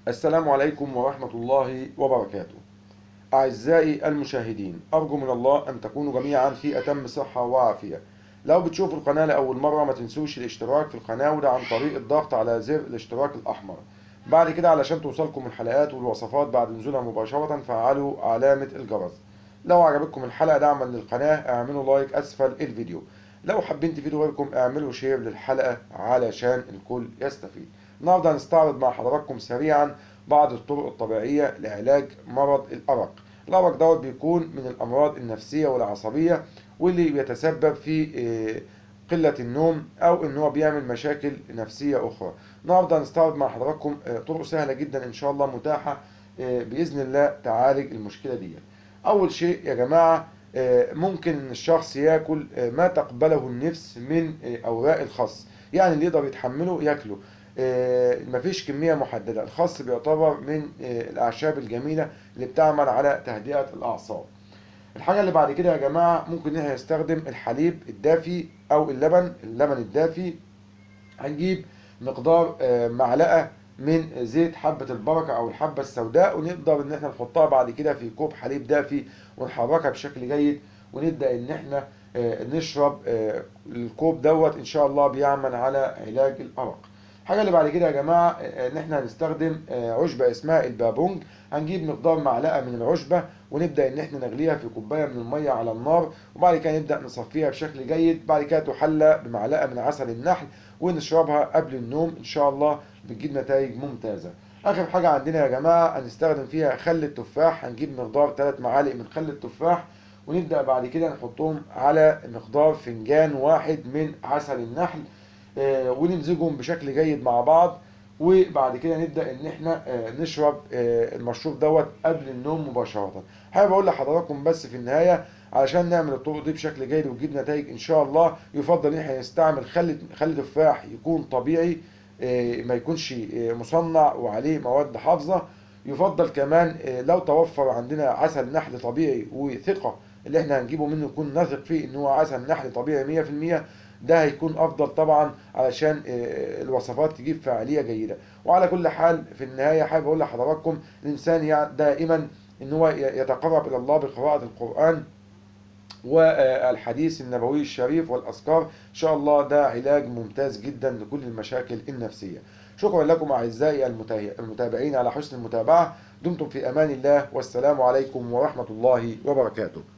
السلام عليكم ورحمة الله وبركاته أعزائي المشاهدين أرجو من الله أن تكونوا جميعا في أتم صحة وعافية لو بتشوفوا القناة لأول مرة ما تنسوش الاشتراك في القناة وده عن طريق الضغط على زر الاشتراك الأحمر بعد كده علشان توصلكم الحلقات والوصفات بعد نزولها مباشرة فعلوا علامة الجرس لو عجبتكم الحلقة دعما للقناة اعملوا لايك أسفل الفيديو لو حابين تفيدوا غيركم اعملوا شير للحلقة علشان الكل يستفيد النهارده هنستعرض مع حضراتكم سريعا بعض الطرق الطبيعية لعلاج مرض الأرق الأرق دوت بيكون من الأمراض النفسية والعصبية واللي بيتسبب في قلة النوم أو إن هو بيعمل مشاكل نفسية أخرى النهارده هنستعرض مع حضراتكم طرق سهلة جدا إن شاء الله متاحة بإذن الله تعالج المشكلة دي أول شيء يا جماعة ممكن ان الشخص ياكل ما تقبله النفس من اوراق الخس يعني اللي يقدر يتحمله ياكله مفيش كمية محددة الخس بيعتبر من الاعشاب الجميلة اللي بتعمل على تهدئة الاعصاب الحاجة اللي بعد كده يا جماعة ممكن احنا نستخدم الحليب الدافي او اللبن اللبن الدافي هنجيب مقدار معلقة من زيت حبة البركة او الحبة السوداء ونقدر ان احنا نحطها بعد كده في كوب حليب دافي ونحركها بشكل جيد ونبدأ ان احنا نشرب الكوب دوت ان شاء الله بيعمل على علاج الارق الحاجة اللي بعد كده يا جماعة ان احنا هنستخدم عشبة اسمها البابونج هنجيب مقدار معلقة من العشبة ونبدأ ان احنا نغليها في كوباية من المية على النار وبعد كده نبدأ نصفيها بشكل جيد بعد كده تحلى بمعلقة من عسل النحل ونشربها قبل النوم ان شاء الله بتجيب نتائج ممتازة اخر حاجة عندنا يا جماعة هنستخدم فيها خل التفاح هنجيب مقدار 3 معالق من خل التفاح ونبدأ بعد كده نحطهم على مقدار فنجان واحد من عسل النحل آه ونمزجهم بشكل جيد مع بعض وبعد كده نبدأ ان احنا آه نشرب آه المشروب دوت قبل النوم مباشرة حابب اقول لحضراتكم بس في النهاية علشان نعمل الطرق دي بشكل جيد وتجيب نتائج ان شاء الله يفضل ان احنا نستعمل خل خل تفاح يكون طبيعي ما يكونش مصنع وعليه مواد حافظة يفضل كمان لو توفر عندنا عسل نحل طبيعي وثقة اللي احنا هنجيبه منه يكون نثق فيه ان هو عسل نحل طبيعي 100% ده هيكون افضل طبعا علشان الوصفات تجيب فعالية جيدة وعلى كل حال في النهاية حابب اقول لحضراتكم الانسان يعني دائما ان هو يتقرب الى الله بقراءة القرآن والحديث النبوي الشريف والأذكار إن شاء الله ده علاج ممتاز جدا لكل المشاكل النفسية شكرا لكم أعزائي المتابعين على حسن المتابعة دمتم في أمان الله والسلام عليكم ورحمة الله وبركاته